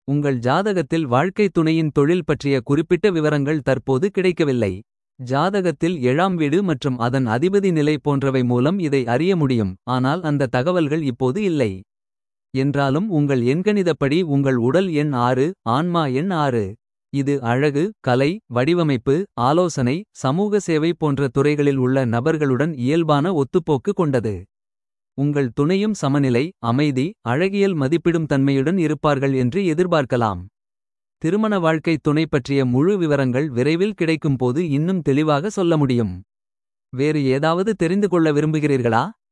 உங்கள் ஜாதகத்தில் வாழ்க்கைத் துணையின் தொழில் பற்றிய குறிப்பிட்ட விவரங்கள் தற்போது கிடைக்கவில்லை. ஜாதகத்தில் ஏழாம் வீடு மற்றும் அதன் அதிபதி நிலை போன்றவை மூலம் இதை அறிய முடியும். ஆனால் அந்த தகவல்கள் இப்போது இல்லை. என்றாலும் உங்கள் எண்கணிதப்படி உங்கள் உடல் எண் ஆறு ஆன்மா எண் ஆறு. இது அழகு கலை வடிவமைப்பு ஆலோசனை சமூக சேவை போன்ற துறைகளில் உள்ள நபர்களுடன் இயல்பான ஒத்துப்போக்கு கொண்டது. உங்கள் துணையும் சமநிலை அமைதி அழகியல் மதிப்பிடும் தன்மையுடன் இருப்பார்கள் என்று எதிர்பார்க்கலாம். திருமண வாழ்க்கை துணை பற்றிய முழு விவரங்கள் விரைவில் கிடைக்கும் போது இன்னும் தெளிவாக சொல்ல முடியும். வேறு ஏதாவது தெரிந்து கொள்ள விரும்புகிறீர்களா.